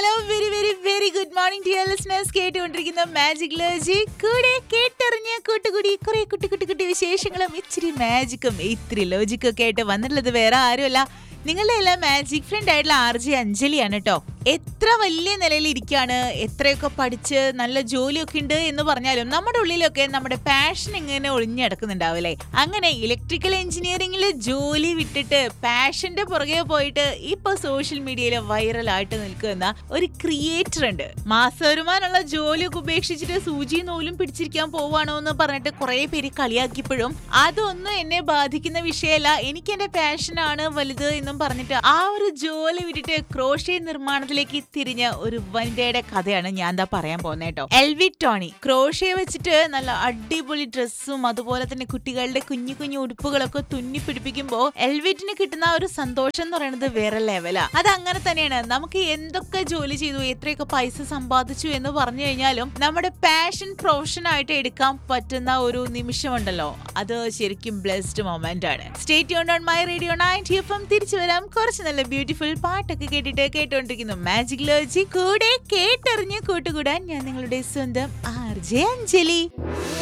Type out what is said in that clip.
hello very very very good morning dear listeners കേട്ടുകൊണ്ടിരിക്കുന്ന magic ലോജി കൂടെ കേട്ടറിഞ്ഞ കൂട്ടുകൂടി കുറെ കുട്ടി കുട്ടി കുട്ടി വിശേഷങ്ങളും ഇച്ചിരി മാജിക്കും ഇത്തിരി ലോജിക്കും ഒക്കെ ആയിട്ട് വന്നിട്ടുള്ളത് വേറെ ആരുമല്ല നിങ്ങളുടെ എല്ലാം മാജിക് ഫ്രണ്ട് ആയിട്ടുള്ള ആർ ജി അഞ്ജലിയാണ് കേട്ടോ എത്ര വലിയ നിലയിൽ ഇരിക്കാണ് എത്രയൊക്കെ പഠിച്ച് നല്ല ജോലിയൊക്കെ ഉണ്ട് എന്ന് പറഞ്ഞാലും നമ്മുടെ ഉള്ളിലൊക്കെ നമ്മുടെ പാഷൻ ഇങ്ങനെ ഒളിഞ്ഞടക്കുന്നുണ്ടാവില്ലേ അങ്ങനെ ഇലക്ട്രിക്കൽ എഞ്ചിനീയറിംഗിൽ ജോലി വിട്ടിട്ട് പാഷന്റെ പുറകെ പോയിട്ട് ഇപ്പൊ സോഷ്യൽ മീഡിയയിൽ വൈറലായിട്ട് നിൽക്കുന്ന ഒരു ക്രിയേറ്റർ ഉണ്ട് മാസവരുമാനുള്ള ജോലിയൊക്കെ ഉപേക്ഷിച്ചിട്ട് സൂചി നൂലും പിടിച്ചിരിക്കാൻ പോവാണോ എന്ന് പറഞ്ഞിട്ട് കുറെ പേര് കളിയാക്കിയപ്പോഴും അതൊന്നും എന്നെ ബാധിക്കുന്ന വിഷയമല്ല എനിക്ക് എന്റെ പാഷനാണ് വലുത് എന്നും പറഞ്ഞിട്ട് ആ ഒരു ജോലി വിട്ടിട്ട് ക്രോഷ്യ നിർമ്മാണത്തിലേക്ക് തിരിഞ്ഞ ഒരു വനിതയുടെ കഥയാണ് ഞാൻ എന്താ പറയാൻ പോകുന്നത് കേട്ടോ എൽവി ടോണി ക്രോഷ്യ വെച്ചിട്ട് നല്ല അടിപൊളി ഡ്രസ്സും അതുപോലെ തന്നെ കുട്ടികളുടെ കുഞ്ഞു കുഞ്ഞു ഉടുപ്പുകളൊക്കെ തുന്നി പിടിപ്പിക്കുമ്പോ എൽവിറ്റിന് കിട്ടുന്ന ആ ഒരു സന്തോഷം എന്ന് പറയുന്നത് വേറെ ലെവലാ അത് അങ്ങനെ തന്നെയാണ് നമുക്ക് എന്തൊക്കെ ജോലി ചെയ്തു എത്രയൊക്കെ പൈസ സമ്പാദിച്ചു എന്ന് പറഞ്ഞു കഴിഞ്ഞാലും നമ്മുടെ പാഷൻ പ്രൊഫഷൻ ആയിട്ട് എടുക്കാൻ പറ്റുന്ന ഒരു നിമിഷമുണ്ടല്ലോ അത് ശരിക്കും ബ്ലെസ്ഡ് മൊമെന്റ് ആണ് state on my radio ninety F M തിരിച്ചു വരാം കുറച്ച് നല്ല ബ്യൂട്ടിഫുൾ പാട്ടൊക്കെ കേട്ടിട്ട് കേട്ടോണ്ടിരിക്കുന്നു മാജിക് ലോജി കൂടെ കേട്ടറിഞ്ഞ് കൂട്ടുകൂടാൻ ഞാൻ നിങ്ങളുടെ സ്വന്തം ആർ ജെ അഞ്ജലി